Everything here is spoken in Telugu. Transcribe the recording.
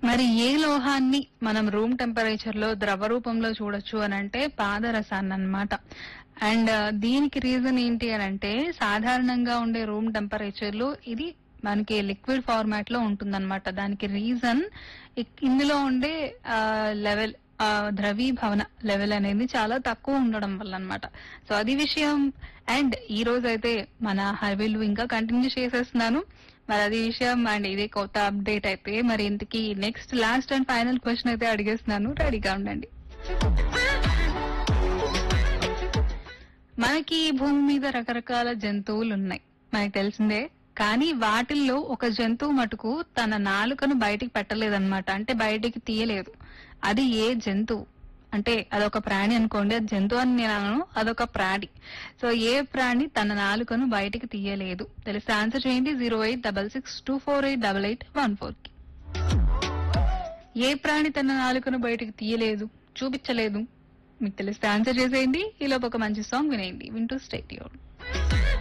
మరి ఏ లోహాన్ని మనం రూమ్ టెంపరేచర్ లో ద్రవ రూపంలో చూడొచ్చు అని అంటే పాదరసాన్ని అన్నమాట అండ్ దీనికి రీజన్ ఏంటి అని అంటే సాధారణంగా ఉండే రూమ్ టెంపరేచర్ లో ఇది మనకి లిక్విడ్ ఫార్మాట్ లో ఉంటుందన్నమాట దానికి రీజన్ ఇందులో ఉండే లెవెల్ ద్రవీభవన లెవెల్ అనేది చాలా తక్కువ ఉండడం వల్ల అన్నమాట సో అది విషయం అండ్ ఈ రోజు అయితే మన హైవేలు ఇంకా కంటిన్యూ చేసేస్తున్నాను మరి అది విషయం అండ్ ఇది కొత్త అప్డేట్ అయితే మరి ఇంతకీ next last and final question అయితే అడిగేస్తున్నాను రెడీగా ఉండండి మనకి ఈ భూమి మీద రకరకాల జంతువులు ఉన్నాయి మనకి తెలిసిందే కానీ వాటిల్లో ఒక జంతువు మటుకు తన నాలుకను బయటికి పెట్టలేదన్నమాట అంటే బయటికి తీయలేదు అది ఏ జంతువు అంటే అదొక ప్రాణి అనుకోండి అది జంతువు అని నేను అనను అదొక ప్రాణి సో ఏ ప్రాణి తన నాలుకను బయటికి తీయలేదు తెలిస్తే ఆన్సర్ చేయండి zero eight double six two four eight double eight one four కి ఏ ప్రాణి తన నాలుకను బయటికి తీయలేదు చూపించలేదు మీకు తెలిస్తే ఆన్సర్ చేసేయండి ఈలోపు ఒక మంచి సాంగ్ వినేయండి వింటూ స్టేట్ యూన్